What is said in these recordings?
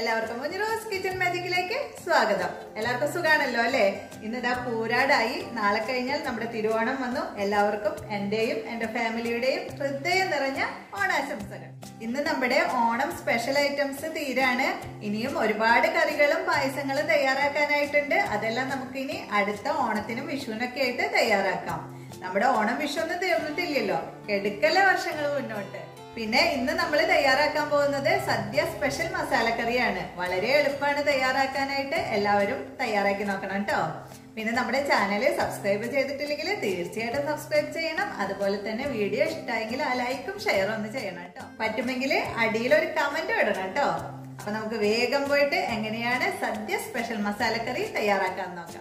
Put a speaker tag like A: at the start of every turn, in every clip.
A: എല്ലാവർക്കും rose kitchen മാജിക്കിലേക്ക് സ്വാഗതം എല്ലാവർക്കും സുഖാണല്ലോ അല്ലേ ഇന്ന് ഇതാ പൂരാടായി നാളെ കഴിഞ്ഞാൽ നമ്മുടെ തിരുവോണം വന്നു എല്ലാവർക്കും എന്റെയും എന്റെ ഫാമിലിയുടെയും ഹൃദയം നിറഞ്ഞ ഓണാശംസകൾ ഇന്ന് നമ്മുടെ ഓണം സ്പെഷ്യൽ ഐറ്റംസ് തീരാണ് ഇനിയും ഒരുപാട് കറികളും പായസങ്ങളും തയ്യാറാക്കാനായിട്ടുണ്ട് അതെല്ലാം നമുക്ക് ഇനി അടുത്ത ഓണത്തിനും വിഷുവിനൊക്കെ ആയിട്ട് തയ്യാറാക്കാം നമ്മുടെ ഓണം വിഷു ഒന്നും തീർന്നിട്ടില്ലല്ലോ എടുക്കല വർഷങ്ങൾ മുന്നോട്ട് പിന്നെ ഇന്ന് നമ്മൾ തയ്യാറാക്കാൻ പോകുന്നത് സദ്യ സ്പെഷ്യൽ മസാലക്കറിയാണ് വളരെ എളുപ്പമാണ് തയ്യാറാക്കാനായിട്ട് എല്ലാവരും തയ്യാറാക്കി നോക്കണം കേട്ടോ പിന്നെ നമ്മുടെ ചാനൽ സബ്സ്ക്രൈബ് ചെയ്തിട്ടില്ലെങ്കിൽ തീർച്ചയായിട്ടും സബ്സ്ക്രൈബ് ചെയ്യണം അതുപോലെ തന്നെ വീഡിയോ ഇഷ്ടമായെങ്കിൽ ആ ലൈക്കും ഷെയറും ഒന്ന് ചെയ്യണം കേട്ടോ പറ്റുമെങ്കിൽ അടിയിൽ ഒരു കമന്റ് ഇടണം കേട്ടോ അപ്പൊ നമുക്ക് വേഗം പോയിട്ട് എങ്ങനെയാണ് സദ്യ സ്പെഷ്യൽ മസാലക്കറി തയ്യാറാക്കാൻ നോക്കാം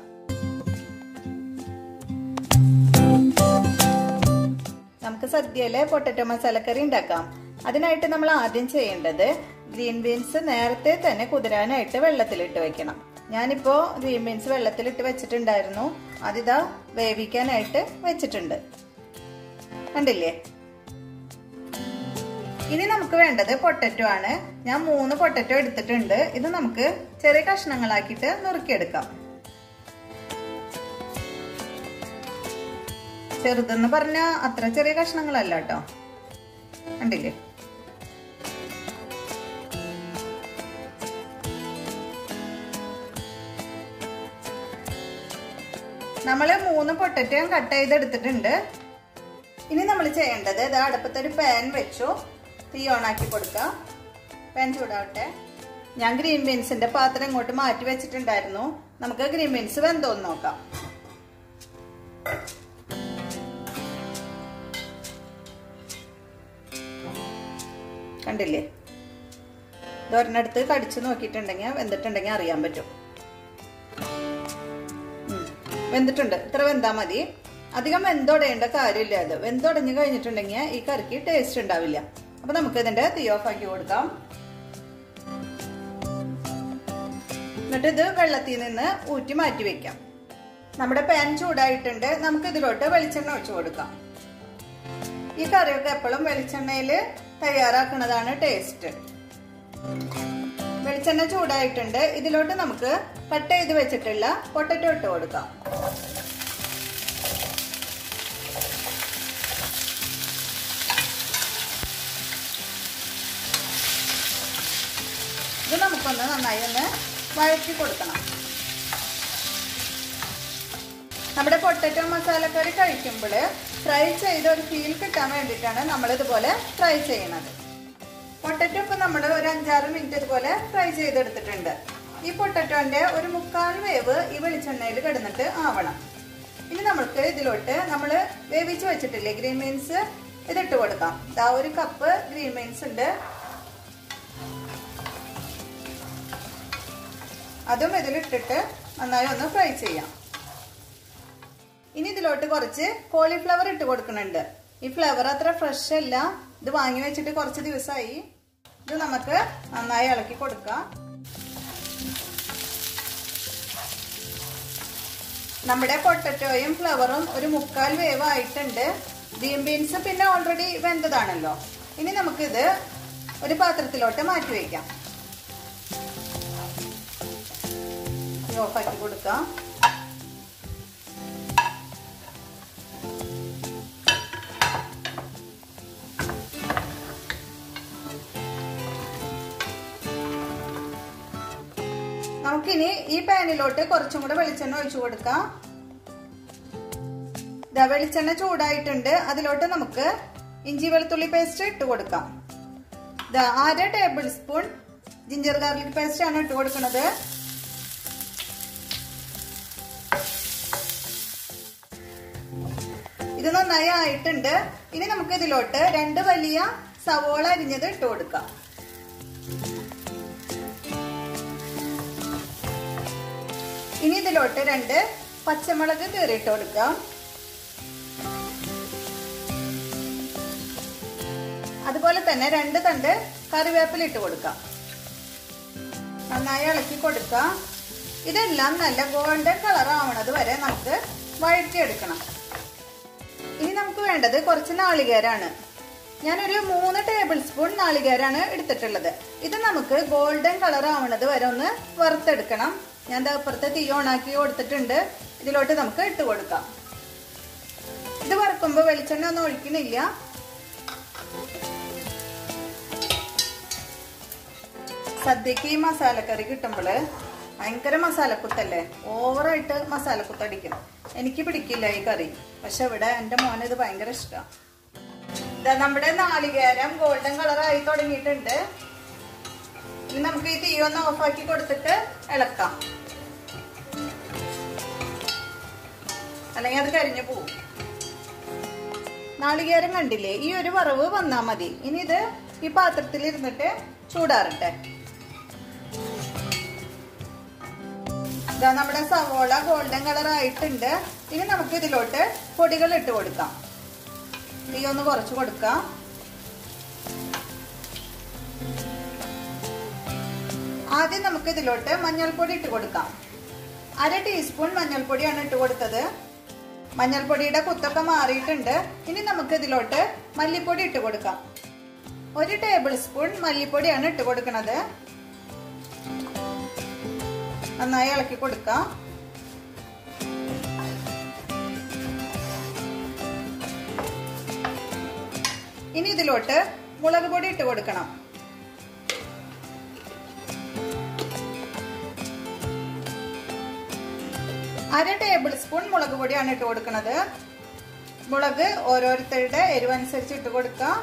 A: നമുക്ക് സദ്യയിലെ പൊട്ടറ്റോ മസാലക്കറി ഉണ്ടാക്കാം അതിനായിട്ട് നമ്മൾ ആദ്യം ചെയ്യേണ്ടത് ഗ്രീൻ ബീൻസ് നേരത്തെ തന്നെ കുതിരാനായിട്ട് വെള്ളത്തിലിട്ട് വെക്കണം ഞാനിപ്പോ ഗ്രീൻ ബീൻസ് വെള്ളത്തിലിട്ട് വെച്ചിട്ടുണ്ടായിരുന്നു അതിതാ വേവിക്കാനായിട്ട് വെച്ചിട്ടുണ്ട് കണ്ടില്ലേ ഇനി നമുക്ക് വേണ്ടത് പൊട്ടറ്റോ ആണ് ഞാൻ മൂന്ന് പൊട്ടറ്റോ എടുത്തിട്ടുണ്ട് ഇത് നമുക്ക് ചെറിയ കഷ്ണങ്ങളാക്കിയിട്ട് നുറുക്കിയെടുക്കാം ചെറുതെന്ന് പറഞ്ഞ അത്ര ചെറിയ കഷ്ണങ്ങളല്ല കേട്ടോ കണ്ടില്ലേ നമ്മൾ മൂന്ന് പൊട്ടറ്റയും കട്ട് ചെയ്തെടുത്തിട്ടുണ്ട് ഇനി നമ്മൾ ചെയ്യേണ്ടത് ഇത് അടുപ്പത്തൊരു പാൻ വെച്ചു തീ ഓണാക്കി കൊടുക്കുക പാൻ ചൂടാവട്ടെ ഞാൻ ഗ്രീൻ ബീൻസിന്റെ പാത്രം ഇങ്ങോട്ട് മാറ്റി വെച്ചിട്ടുണ്ടായിരുന്നു നമുക്ക് ഗ്രീൻ ബീൻസ് വെന്തോന്ന് നോക്കാം കണ്ടില്ലേ ഇതൊരെണ്ണടുത്ത് കടിച്ചു നോക്കിയിട്ടുണ്ടെങ്കിൽ വെന്തിട്ടുണ്ടെങ്കിൽ അറിയാൻ പറ്റും വെന്തിട്ടുണ്ട് ഇത്ര വെന്താ മതി അധികം വെന്തോടേണ്ട കാര്യമില്ല അത് വെന്തോടഞ്ഞു കഴിഞ്ഞിട്ടുണ്ടെങ്കിൽ ഈ കറിക്ക് ടേസ്റ്റ് ഉണ്ടാവില്ല അപ്പൊ നമുക്ക് ഇതിന്റെ തീ ഓഫ് ആക്കി കൊടുക്കാം എന്നിട്ട് ഇത് വെള്ളത്തിൽ നിന്ന് ഊറ്റി മാറ്റി വെക്കാം നമ്മുടെ പാൻ ചൂടായിട്ടുണ്ട് നമുക്ക് ഇതിലോട്ട് വെളിച്ചെണ്ണ ഒഴിച്ചു കൊടുക്കാം ഈ കറിയൊക്കെ എപ്പോഴും വെളിച്ചെണ്ണയിൽ തയ്യാറാക്കുന്നതാണ് ടേസ്റ്റ് വെളിച്ചെണ്ണ ചൂടായിട്ടുണ്ട് ഇതിലോട്ട് നമുക്ക് കട്ട് ചെയ്ത് വെച്ചിട്ടുള്ള പൊട്ടറ്റോ ഇട്ട് കൊടുക്കാം ഇത് നമുക്കൊന്ന് നന്നായി ഒന്ന് വഴറ്റി കൊടുക്കണം നമ്മുടെ പൊട്ടറ്റോ മസാലക്കറി കഴിക്കുമ്പോൾ ഫ്രൈ ചെയ്ത ഒരു ഫീൽ കിട്ടാൻ വേണ്ടിയിട്ടാണ് നമ്മൾ ഇതുപോലെ ഫ്രൈ ചെയ്യണത് പൊട്ടറ്റോ ഇപ്പം നമ്മൾ ഒരു അഞ്ചാറ് മിനിറ്റ് ഇതുപോലെ ഫ്രൈ ചെയ്തെടുത്തിട്ടുണ്ട് ഈ പൊട്ടറ്റോന്റെ ഒരു മുക്കാൽ വേവ് ഈ വെളിച്ചെണ്ണയിൽ കിടന്നിട്ട് ആവണം ഇനി നമ്മൾക്ക് ഇതിലോട്ട് നമ്മൾ വേവിച്ച് വെച്ചിട്ടില്ലേ ഗ്രീൻ ബീൻസ് ഇതിട്ട് കൊടുക്കാം ഇതാ ഒരു കപ്പ് ഗ്രീൻ ബീൻസ് ഉണ്ട് അതും ഇതിലിട്ടിട്ട് നന്നായി ഒന്ന് ഫ്രൈ ചെയ്യാം ഇനി ഇതിലോട്ട് കുറച്ച് കോളിഫ്ലവർ ഇട്ട് കൊടുക്കുന്നുണ്ട് ഈ ഫ്ലവർ അത്ര ഫ്രഷ് അല്ല ഇത് വാങ്ങി വെച്ചിട്ട് കുറച്ച് ദിവസമായി ഇത് നമുക്ക് നന്നായി ഇളക്കി കൊടുക്കാം നമ്മുടെ പൊട്ടറ്റോയും ഫ്ലവറും ഒരു മുക്കാൽ വേവ് ആയിട്ടുണ്ട് ഗ്രീൻ ബീൻസ് പിന്നെ ഓൾറെഡി വെന്തതാണല്ലോ ഇനി നമുക്കിത് ഒരു പാത്രത്തിലോട്ട് മാറ്റി വയ്ക്കാം ഓഫാക്കി കൊടുക്കാം നമുക്കിനി ഈ പാനിലോട്ട് കുറച്ചും കൂടെ വെളിച്ചെണ്ണ ഒഴിച്ചു കൊടുക്കാം ഇതാ വെളിച്ചെണ്ണ ചൂടായിട്ടുണ്ട് അതിലോട്ട് നമുക്ക് ഇഞ്ചി വെളുത്തുള്ളി പേസ്റ്റ് ഇട്ട് കൊടുക്കാം ഇതാ അര tablespoon ginger garlic paste ആണ് ഇട്ട് കൊടുക്കുന്നത് ഇത് നന്നായി ആയിട്ടുണ്ട് ഇനി നമുക്ക് ഇതിലോട്ട് രണ്ട് വലിയ സവോള അരിഞ്ഞത് ഇട്ട് കൊടുക്കാം ഇനി ഇതിലോട്ട് രണ്ട് പച്ചമുളക് കീറിയിട്ട് കൊടുക്കാം അതുപോലെ തന്നെ രണ്ട് തണ്ട് കറിവേപ്പില ഇട്ട് കൊടുക്കാം നന്നായി ഇളക്കി കൊടുക്കാം ഇതെല്ലാം നല്ല ഗോൾഡൻ കളർ ആവണത് വരെ നമുക്ക് വഴറ്റിയെടുക്കണം ഇനി നമുക്ക് വേണ്ടത് കുറച്ച് നാളികേരാണ് ഞാനൊരു മൂന്ന് ടേബിൾ സ്പൂൺ നാളികേരാണ് എടുത്തിട്ടുള്ളത് ഇത് നമുക്ക് ഗോൾഡൻ കളർ ആവണത് വരെ ഒന്ന് വറുത്തെടുക്കണം ഞാൻ ദാ അപ്പുറത്തെ തീ ഓണാക്കി കൊടുത്തിട്ടുണ്ട് ഇതിലോട്ട് നമുക്ക് ഇട്ട് കൊടുക്കാം ഇത് വറുക്കുമ്പോൾ വെളിച്ചെണ്ണ ഒന്നും ഒഴിക്കണില്ല സദ്യക്ക് ഈ മസാലക്കറി കിട്ടുമ്പോൾ ഭയങ്കര മസാലക്കുത്തല്ലേ ഓവറായിട്ട് മസാലക്കുത്ത് അടിക്കും എനിക്ക് പിടിക്കില്ല ഈ കറി പക്ഷെ ഇവിടെ എൻ്റെ മോന് ഇത് ഭയങ്കര ഇഷ്ടമാണ് ഇതാ നമ്മുടെ നാളികേരം ഗോൾഡൻ കളറായി തുടങ്ങിയിട്ടുണ്ട് ഇനി നമുക്ക് ഈ തീ ഒന്ന് ഓഫാക്കി കൊടുത്തിട്ട് ഇളക്കാം അല്ലെങ്കിൽ അത് കരിഞ്ഞു പോവും നാളികേരം കണ്ടില്ലേ ഈ ഒരു വറവ് വന്നാ മതി ഇനി ഇത് ഈ പാത്രത്തിൽ ഇരുന്നിട്ട് ചൂടാറട്ടെ ഇതാ നമ്മുടെ സവോള ഗോൾഡൻ കളർ ആയിട്ടുണ്ട് ഇനി നമുക്ക് ഇതിലോട്ട് പൊടികൾ ഇട്ട് കൊടുക്കാം തീ ഒന്ന് കുറച്ച് കൊടുക്കാം ആദ്യം നമുക്ക് ഇതിലോട്ട് മഞ്ഞൾപ്പൊടി ഇട്ട് കൊടുക്കാം അര ടീസ്പൂൺ മഞ്ഞൾപ്പൊടിയാണ് ഇട്ട് കൊടുത്തത് മഞ്ഞൾപ്പൊടിയുടെ കുത്തൊക്കെ മാറിയിട്ടുണ്ട് ഇനി നമുക്ക് ഇതിലോട്ട് മല്ലിപ്പൊടി ഇട്ട് കൊടുക്കാം ഒരു ടേബിൾ സ്പൂൺ മല്ലിപ്പൊടിയാണ് ഇട്ട് കൊടുക്കുന്നത് നന്നായി ഇളക്കി കൊടുക്കാം ഇനി ഇതിലോട്ട് മുളക് പൊടി ഇട്ട് കൊടുക്കണം അര ടേബിൾ സ്പൂൺ മുളക് പൊടിയാണ് ഇട്ട് കൊടുക്കുന്നത് മുളക് ഓരോരുത്തരുടെ എരിവനുസരിച്ച് ഇട്ട് കൊടുക്കാം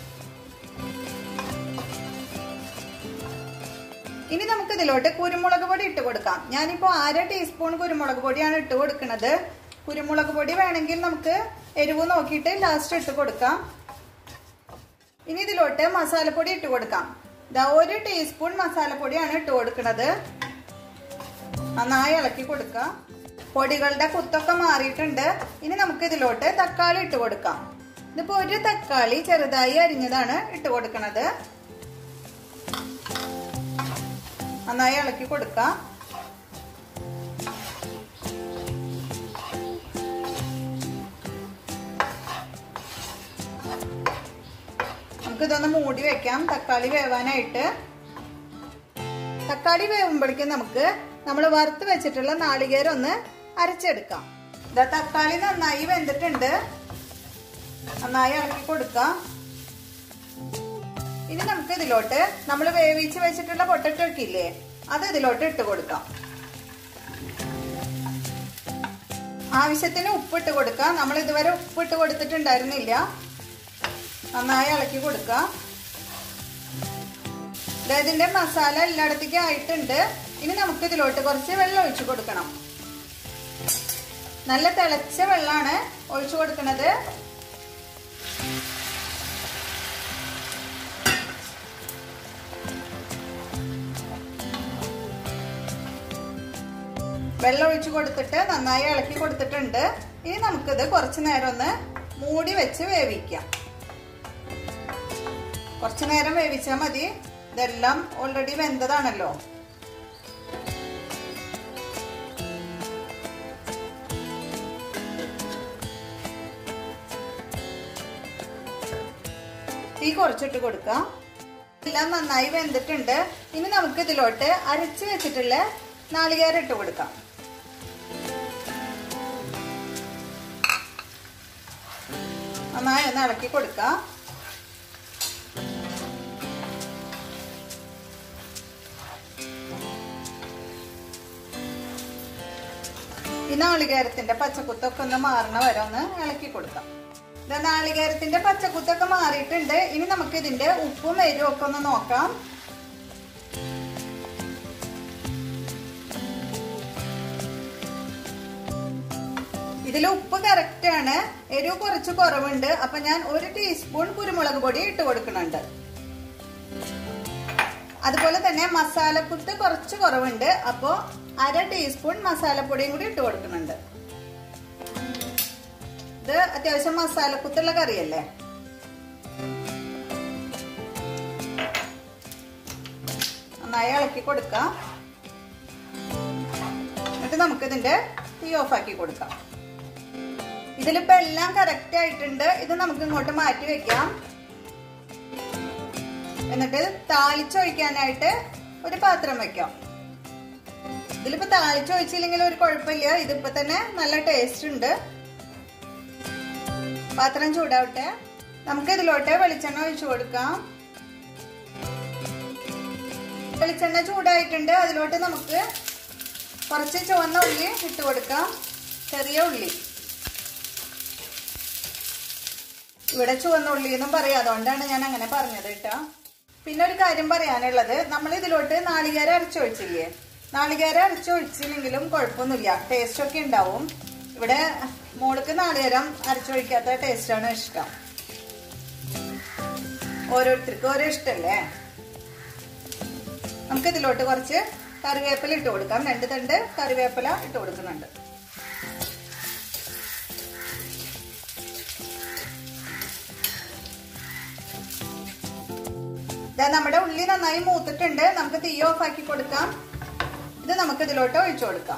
A: ഇനി നമുക്ക് ഇതിലോട്ട് കുരുമുളക് പൊടി ഇട്ട് കൊടുക്കാം ഞാനിപ്പോ അര ടീസ്പൂൺ കുരുമുളക് പൊടിയാണ് ഇട്ട് കൊടുക്കുന്നത് കുരുമുളക് പൊടി വേണമെങ്കിൽ നമുക്ക് എരിവ് നോക്കിയിട്ട് ലാസ്റ്റ് ഇട്ട് കൊടുക്കാം ഇനി ഇതിലോട്ട് മസാലപ്പൊടി ഇട്ട് കൊടുക്കാം ഇതാ ഒരു ടീസ്പൂൺ മസാലപ്പൊടിയാണ് ഇട്ട് കൊടുക്കുന്നത് നന്നായി ഇളക്കി കൊടുക്കാം പൊടികളുടെ കുത്തൊക്കെ മാറിയിട്ടുണ്ട് ഇനി നമുക്ക് ഇതിലോട്ട് തക്കാളി ഇട്ട് കൊടുക്കാം ഇതിപ്പോ ഒരു തക്കാളി ചെറുതായി അരിഞ്ഞതാണ് ഇട്ട് കൊടുക്കുന്നത് നന്നായി ഇളക്കി കൊടുക്കാം നമുക്ക് ഇതൊന്ന് മൂടി വെക്കാം തക്കാളി വേവാനായിട്ട് തക്കാളി വേവുമ്പോഴേക്കും നമുക്ക് നമ്മൾ വറുത്ത് വെച്ചിട്ടുള്ള നാളികേരം ഒന്ന് അരച്ചെടുക്കാം ഇതാ തക്കാളി നന്നായി വെന്തിട്ടുണ്ട് നന്നായി ഇളക്കി കൊടുക്കാം ഇനി നമുക്ക് ഇതിലോട്ട് നമ്മൾ വേവിച്ച് വെച്ചിട്ടുള്ള പൊട്ടറ്റോ ഒക്കെ ഇല്ലേ അത് ഇതിലോട്ട് ഇട്ട് കൊടുക്കാം ആവശ്യത്തിന് ഉപ്പിട്ട് കൊടുക്കാം നമ്മൾ ഇതുവരെ ഉപ്പിട്ട് കൊടുത്തിട്ടുണ്ടായിരുന്നില്ല നന്നായി ഇളക്കി കൊടുക്കാം ഇതിന്റെ മസാല എല്ലായിടത്തേക്കും ആയിട്ടുണ്ട് ഇനി നമുക്ക് ഇതിലോട്ട് കുറച്ച് വെള്ളം ഒഴിച്ചു കൊടുക്കണം നല്ല തിളച്ച വെള്ളമാണ് ഒഴിച്ചു കൊടുക്കുന്നത് വെള്ളം ഒഴിച്ചു കൊടുത്തിട്ട് നന്നായി ഇളക്കി കൊടുത്തിട്ടുണ്ട് ഇനി നമുക്കിത് കുറച്ചു നേരം ഒന്ന് മൂടി വെച്ച് വേവിക്കാം കുറച്ചു നേരം വേവിച്ചാൽ മതി ഇതെല്ലാം ഓൾറെഡി വെന്തതാണല്ലോ തീ കുറച്ചിട്ട് കൊടുക്കാം എല്ലാം നന്നായി വെന്തിട്ടുണ്ട് ഇനി നമുക്ക് ഇതിലോട്ട് അരച്ച് വെച്ചിട്ടുള്ള നാളികേരം ഇട്ട് കൊടുക്കാം നന്നായി ഒന്ന് ഇളക്കി കൊടുക്കാം ഈ നാളികേരത്തിന്റെ പച്ചക്കുത്തൊക്കെ ഒന്ന് മാറണ വരെ ഒന്ന് ഇളക്കി കൊടുക്കാം ഇത് നാളികേരത്തിന്റെ പച്ചക്കുത്തൊക്കെ മാറിയിട്ടുണ്ട് ഇനി നമുക്ക് ഇതിന്റെ ഉപ്പും എരിവും ഒക്കെ ഒന്ന് നോക്കാം ഇതിൽ ഉപ്പ് കറക്റ്റ് ആണ് എരിവ് കുറച്ച് കുറവുണ്ട് അപ്പൊ ഞാൻ ഒരു ടീസ്പൂൺ കുരുമുളക് പൊടി ഇട്ട് കൊടുക്കുന്നുണ്ട് അതുപോലെ തന്നെ മസാലക്കുത്ത് കുറച്ച് കുറവുണ്ട് അപ്പോ അര ടീസ്പൂൺ മസാലപ്പൊടിയും കൂടി ഇട്ട് കൊടുക്കുന്നുണ്ട് ഇത് അത്യാവശ്യം മസാലക്കുത്തുള്ള കറിയല്ലേ നന്നായി ഇളക്കി കൊടുക്കാം എന്നിട്ട് നമുക്ക് ഇതിന്റെ തീ ഓഫ് ആക്കി കൊടുക്കാം ഇതിലിപ്പോ എല്ലാം കറക്റ്റ് ആയിട്ടുണ്ട് ഇത് നമുക്ക് ഇങ്ങോട്ട് മാറ്റി വെക്കാം എന്നിട്ട് താളിച്ചൊഴിക്കാനായിട്ട് ഒരു പാത്രം വെക്കാം ഇതിലിപ്പോ താളിച്ചൊഴിച്ചില്ലെങ്കിൽ ഒരു കുഴപ്പമില്ല ഇതിപ്പോ തന്നെ നല്ല ടേസ്റ്റ് ഉണ്ട് പാത്രം ചൂടാവട്ടെ നമുക്ക് ഇതിലോട്ട് വെളിച്ചെണ്ണ ഒഴിച്ചു കൊടുക്കാം വെളിച്ചെണ്ണ ചൂടായിട്ടുണ്ട് അതിലോട്ട് നമുക്ക് കുറച്ച് ചുവന്ന ഉള്ളി ഇട്ട് കൊടുക്കാം ചെറിയ ഉള്ളി ഇവിടെ ചുവന്ന ഉള്ളി എന്നും പറയാം അതുകൊണ്ടാണ് ഞാൻ അങ്ങനെ പറഞ്ഞത് കേട്ടോ പിന്നെ ഒരു കാര്യം പറയാനുള്ളത് നമ്മൾ ഇതിലോട്ട് നാളികേരം അരച്ചൊഴിച്ചില്ലേ നാളികേരം അരച്ചൊഴിച്ചില്ലെങ്കിലും കുഴപ്പമൊന്നുമില്ല ടേസ്റ്റ് ഒക്കെ ഉണ്ടാവും ഇവിടെ മോൾക്ക് നാളികേരം അരച്ചൊഴിക്കാത്ത ടേസ്റ്റാണ് ഇഷ്ടം ഓരോരുത്തർക്കും ഓരോ ഇഷ്ടല്ലേ നമുക്ക് ഇതിലോട്ട് കുറച്ച് കറിവേപ്പില ഇട്ട് കൊടുക്കാം രണ്ട് തണ്ട് കറിവേപ്പില ഇട്ട് കൊടുക്കുന്നുണ്ട് നമ്മുടെ ഉള്ളി നന്നായി മൂത്തിട്ടുണ്ട് നമുക്ക് തീ ഓഫ് ആക്കി കൊടുക്കാം ഇത് നമുക്ക് ഇതിലോട്ട് ഒഴിച്ചു കൊടുക്കാം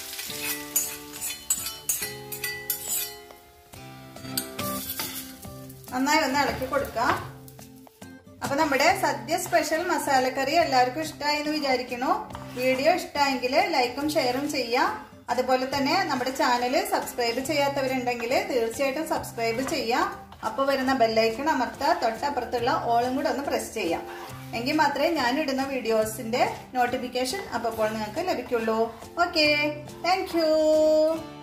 A: നന്നായി ഒന്ന് ഇളക്കി കൊടുക്കാം അപ്പൊ നമ്മുടെ സദ്യ സ്പെഷ്യൽ മസാലക്കറി എല്ലാവർക്കും ഇഷ്ടമായി എന്ന് വിചാരിക്കുന്നു വീഡിയോ ഇഷ്ടമായെങ്കിൽ ലൈക്കും ഷെയറും ചെയ്യാം അതുപോലെ തന്നെ നമ്മുടെ ചാനൽ സബ്സ്ക്രൈബ് ചെയ്യാത്തവരുണ്ടെങ്കിൽ തീർച്ചയായിട്ടും സബ്സ്ക്രൈബ് ചെയ്യാം അപ്പോൾ വരുന്ന ബെല്ലൈക്കൺ അമർത്താ തൊട്ടപ്പുറത്തുള്ള ഓളും കൂടെ ഒന്ന് പ്രസ് ചെയ്യാം എങ്കിൽ മാത്രമേ ഞാൻ ഇടുന്ന വീഡിയോസിന്റെ നോട്ടിഫിക്കേഷൻ അപ്പോൾ നിങ്ങൾക്ക് ലഭിക്കുള്ളൂ ഓക്കെ താങ്ക്